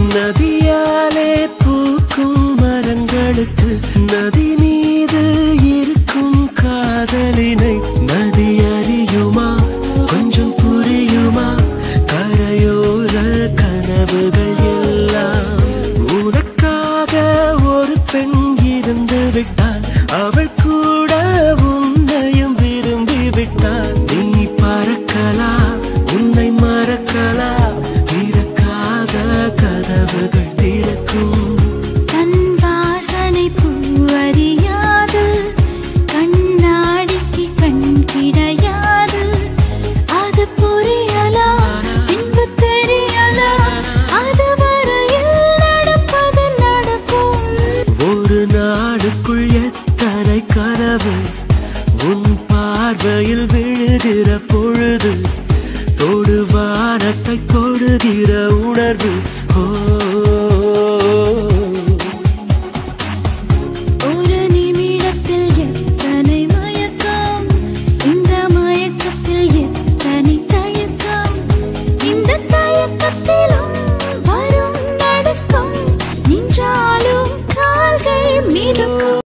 நதியாலே பூக்கும் மரங்களுக்கு நதி மீது இருக்கும் காதலினை நதி அறியுமா கொஞ்சம் புரியுமா கரையோர கனவுகள் எல்லாம் உனக்காக ஒரு பெண் இருந்து விட்டாள் அவள் கூட உன்னையும் விரும்பி விட்டாள் நீ பறக்கலாம் உன்னை மறக்கலாம் திறக்காத கதவுகள் திறக்கும் தன் வாசனை பூவறியாது கண்ணாடிக்கு கண் கிடையாது அது புரியலா பின்பு தெரியலா அது வரையில் நடப்பது நடக்கும் ஒரு நாடுக்குள் எத்தனை கனவு உன் பார்வையில் விழுகிற பொழுது தொடு வானத்தை தொடுகிற உணர்வு